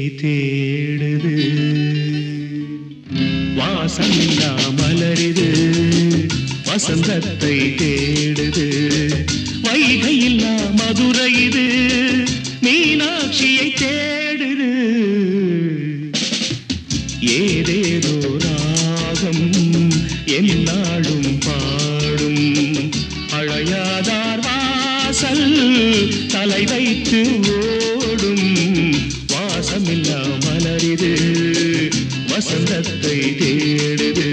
தேடுது வாசமில்லா மலரிது வசந்தத்தை தேடுது வைகை இல்லா மதுரை இது மீனாட்சியை தேடுது ஏதேதோ ராகம் என்னாலும் பாடும் அழையாதார் வாசல் தலை வைத்து ஓடும் வாசமில்லா மலரிது வசந்தத்தை தேடுது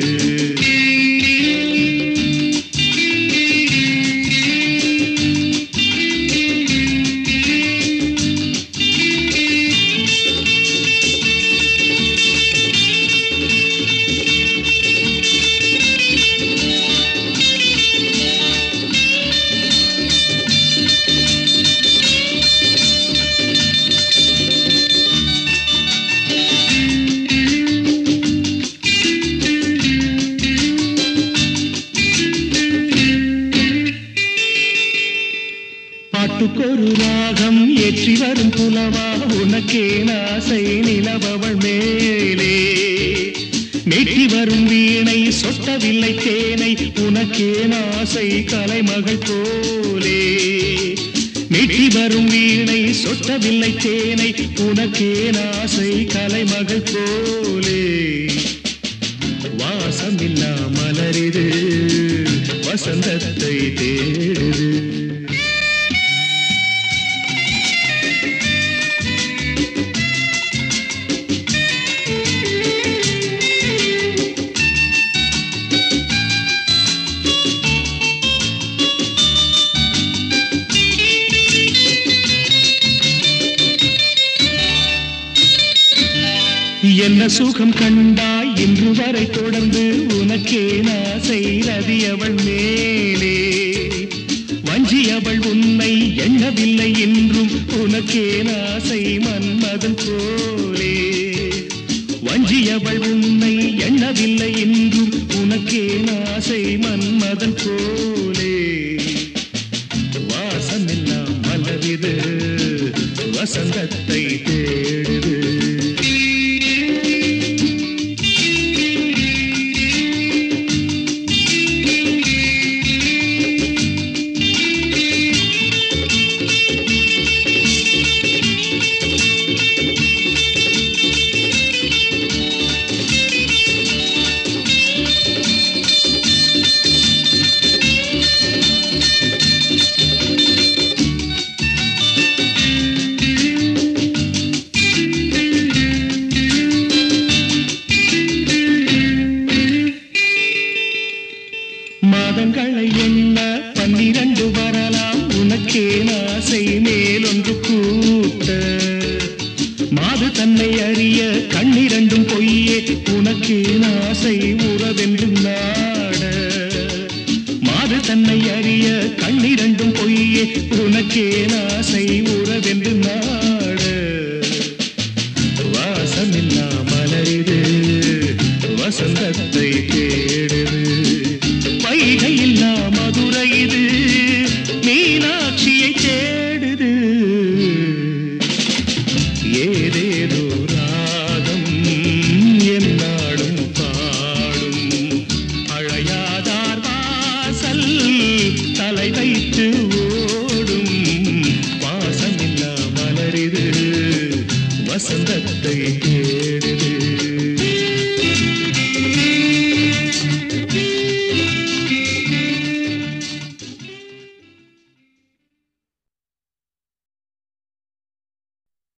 பாட்டுக்கொரு ராகம் ஏற்றி வரும் புலவா உனக்கே நாசை நிலவவள் மேலே நெட்டி வரும் வீணை சொட்டவில்லை தேனை உனக்கே நாசை கலைமகள் போலே நெட்டி வரும் வீணை சொட்டவில்லை தேனை உனக்கே நாசை கலைமகள் போலே வாசமில்லா மலரிது வசந்தத்தை தேடுது என்ன சுகம் கண்டாய் இன்று வரை தொடர்ந்து உனக்கே நாசை ரதி அவள் மேலே வஞ்சி அவள் உன்னை எண்ணவில்லை என்றும் உனக்கே நாசை மன்மதன் போலே வஞ்சி அவள் உன்னை எண்ணவில்லை என்றும் உனக்கே நாசை மன்மதன் போலே வாசமெல்லாம் மலரிது வசந்தத்தை தேடுது மாதங்களை எண்ண பன்னிரண்டு வரலாம் உனக்கே நாசை மேலொன்று கூட்ட மாது தன்னை அறிய கண்ணிரண்டும் பொய்யே உனக்கே நாசை உறவென்று நாட மாது தன்னை அறிய கண்ணிரண்டும் பொய்யே உனக்கே நாசை உறவென்று நாட வாசமில்லா மலரிது வசந்தத்தை தேடுது வைகை இல்லா